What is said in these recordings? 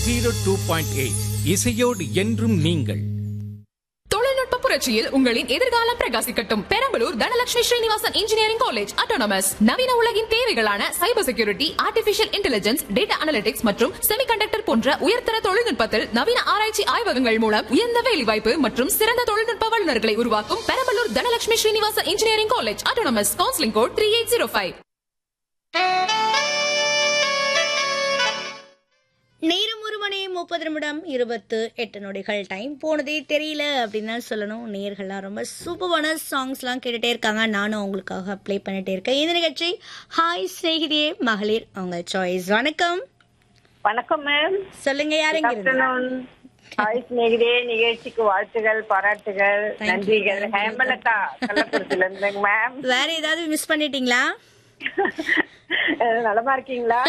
Zero two point eight இசையோடு என்றும் நீங்கள் தொழில்நுட்ப புரட்சியில் உங்களின் எதிர்காலம் பிரகாசிக்கட்டும் Perambalur Dhanalakshmi Srinivasan engineering college autonomous நவீன உலகின் தேவைகளான cyber security artificial intelligence data analytics மற்றும் செமிகண்டக்டர் போன்ற உயர்தர தொழில்நுட்பத்தில் நவீன ஆராய்ச்சி ஆய்வகங்கள் மூலம் உயர்ந்த வேலைவாய்ப்பு மற்றும் சிறந்த தொழில்நுட்ப வல்லுநர்களை உருவாக்கும் Perambalur Dhanalakshmi Srinivasan engineering college autonomous counselling code three eight zero five நேரம் ஒரு மணி முப்பது நிமிடம் இருபத்து எட்டு நொடிகள் டைம் போனதே தெரியல அப்படின்னு தான் சொல்லணும் நேர்கள்லாம் ரொம்ப சூப்பரான சாங்ஸ்லாம் கேட்டுட்டே இருக்காங்க நானும் அவங்களுக்காக ப்ளே பண்ணிட்டே இருக்கேன் இந்த நிகழ்ச்சி ஹாய் சிநேகிதியே மகளிர் அவங்க சாய்ஸ் வணக்கம் வணக்கம் மேம் சொல்லுங்க யாருங்க இருந்து ஆஃப்டர்நூன் ஹாய் ஸ்நேகிதே நிகழ்ச்சிக்கு வாழ்த்துகள் பாராட்டுகள் Thank you, நன்றிகள் thank you. ஹேமலதா கள்ளக்குறிச்சில இருந்துங்க மேம் வேற ஏதாவது மிஸ் பண்ணிட்டீங்களா நலமா இருக்கீங்களா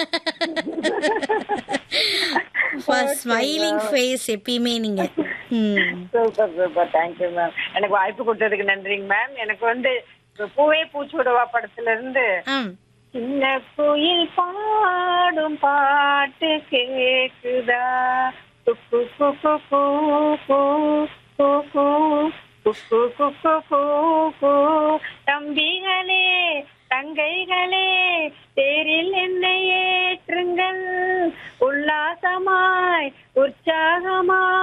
ஸ்மைலிங் ஃபேஸ் எப்பயுமே நீங்க ம் சூப்பர் சூப்பர் தேங்க்யூ மேம் எனக்கு வாய்ப்பு கொடுத்ததுக்கு நன்றிங்க மேம் எனக்கு வந்து இப்ப பூவே பூச்சூடவா படத்துல இருந்து ம் சின்ன குயில் பாடும் பாட்டு கேக்குதா குக்கு குக்கு கூ கூ கூ கூ குக்கு குக்கு கூ கூ தம்பிகளே தங்கைகளே தேரில் என்னை ஏற்றுங்கள் உல்லாசமாய் உற்சாகமாய்